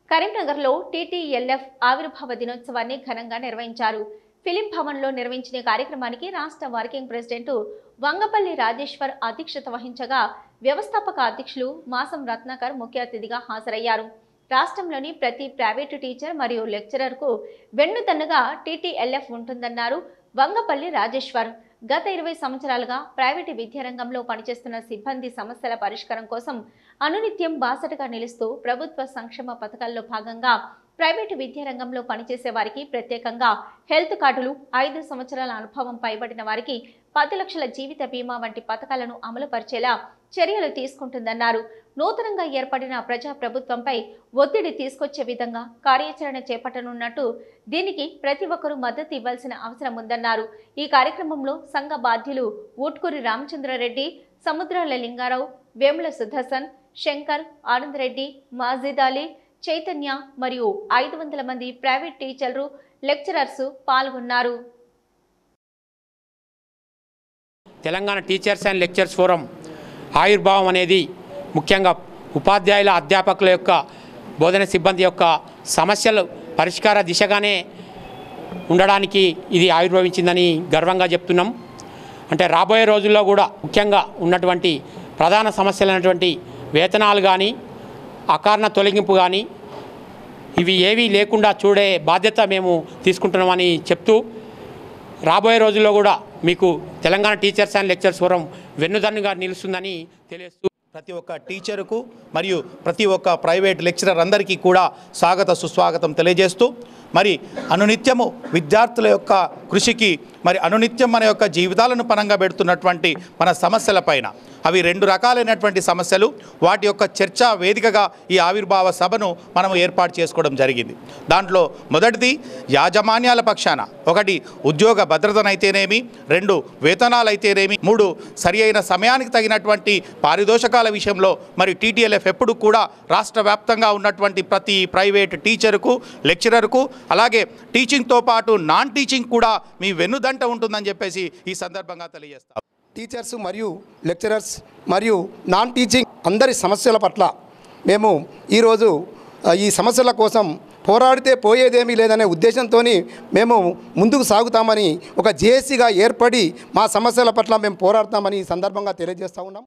కరీంనగర్లో టీటీఎల్ఎఫ్ ఆవిర్భావ దినోత్సవాన్ని ఘనంగా నిర్వహించారు ఫిలిం భవన్లో నిర్వహించిన ఈ కార్యక్రమానికి రాష్ట్ర వర్కింగ్ ప్రెసిడెంట్ వంగపల్లి రాజేశ్వర్ అధ్యక్షత వహించగా వ్యవస్థాపక అధ్యక్షులు మాసం రత్నాకర్ ముఖ్య అతిథిగా హాజరయ్యారు రాష్ట్రంలోని ప్రతి ప్రైవేటు టీచర్ మరియు లెక్చరర్కు వెన్నుదన్నుగా టీటీఎల్ఎఫ్ ఉంటుందన్నారు వంగపల్లి రాజేశ్వర్ గత ఇరవై సంవత్సరాలుగా ప్రైవేటు విద్యారంగంలో పనిచేస్తున్న సిబ్బంది సమస్యల పరిష్కారం కోసం అనునిత్యం బాసటగా నిలుస్తూ ప్రభుత్వ సంక్షేమ పథకాల్లో భాగంగా ప్రైవేటు విద్యారంగంలో పనిచేసే వారికి ప్రత్యేకంగా హెల్త్ కార్డులు ఐదు సంవత్సరాల అనుభవం పైబడిన వారికి పది లక్షల జీవిత బీమా వంటి పథకాలను అమలుపరిచేలా చర్యలు తీసుకుంటుందన్నారు నూతనంగా ఏర్పడిన ప్రజా ప్రభుత్వంపై ఒత్తిడి తీసుకొచ్చే విధంగా కార్యాచరణ చేపట్టనున్నట్టు దీనికి ప్రతి ఒక్కరూ మద్దతు ఇవ్వాల్సిన అవసరం ఉందన్నారు ఈ కార్యక్రమంలో సంఘ బాధ్యులు ఊట్కూరి రామచంద్రారెడ్డి సముద్రాల లింగారావు వేముల సుదర్శన్ శంకర్ ఆనందరెడ్డి మాజిద్ అలీ చైతన్య మరియు ఐదు వందల మంది ప్రైవేట్ టీచర్లు లెక్చరర్స్ పాల్గొన్నారు Telangana teachers and lectures forum ఆవిర్భావం అనేది ముఖ్యంగా ఉపాధ్యాయుల అధ్యాపకుల యొక్క బోధన సిబ్బంది యొక్క సమస్యలు పరిష్కార దిశగానే ఉండడానికి ఇది ఆవిర్భవించిందని గర్వంగా చెప్తున్నాం అంటే రాబోయే రోజుల్లో కూడా ముఖ్యంగా ఉన్నటువంటి ప్రధాన సమస్యలైనటువంటి వేతనాలు కానీ అకారణ తొలగింపు కానీ ఇవి ఏవీ లేకుండా చూడే బాధ్యత మేము తీసుకుంటున్నామని చెప్తూ రాబోయే రోజుల్లో కూడా మీకు Telangana teachers and lectures forum వెన్నుదన్నుగా నిలుస్తుందని తెలియజేస్తూ ప్రతి ఒక్క టీచరుకు మరియు ప్రతి ఒక్క ప్రైవేట్ లెక్చరర్ అందరికీ కూడా స్వాగత సుస్వాగతం తెలియజేస్తూ మరి అనునిత్యము విద్యార్థుల యొక్క కృషికి మరి అనునిత్యం మన యొక్క జీవితాలను పనంగా పెడుతున్నటువంటి మన సమస్యలపైన అవి రెండు రకాలైనటువంటి సమస్యలు వాటి యొక్క చర్చా వేదికగా ఈ ఆవిర్భావ సభను మనం ఏర్పాటు చేసుకోవడం జరిగింది దాంట్లో మొదటిది యాజమాన్యాల పక్షాన ఒకటి ఉద్యోగ భద్రతనైతేనేమి రెండు వేతనాలైతేనేమి మూడు సరి అయిన సమయానికి తగినటువంటి పారితోషకాల విషయంలో మరి టీటీఎల్ఎఫ్ ఎప్పుడు కూడా రాష్ట్ర వ్యాప్తంగా ఉన్నటువంటి ప్రతి ప్రైవేట్ టీచర్కు లెక్చరర్కు అలాగే టీచింగ్తో పాటు నాన్ టీచింగ్ కూడా మీ వెన్నుదంట ఉంటుందని చెప్పేసి ఈ సందర్భంగా తెలియజేస్తాం టీచర్స్ మరియు లెక్చరర్స్ మరియు నాన్ టీచింగ్ అందరి సమస్యల పట్ల మేము ఈరోజు ఆ, ఈ సమస్యల కోసం పోరాడితే పోయేదేమీ లేదనే ఉద్దేశంతో మేము ముందుకు సాగుతామని ఒక జేఏసీగా ఏర్పడి మా సమస్యల పట్ల మేము పోరాడతామని ఈ సందర్భంగా తెలియజేస్తూ ఉన్నాం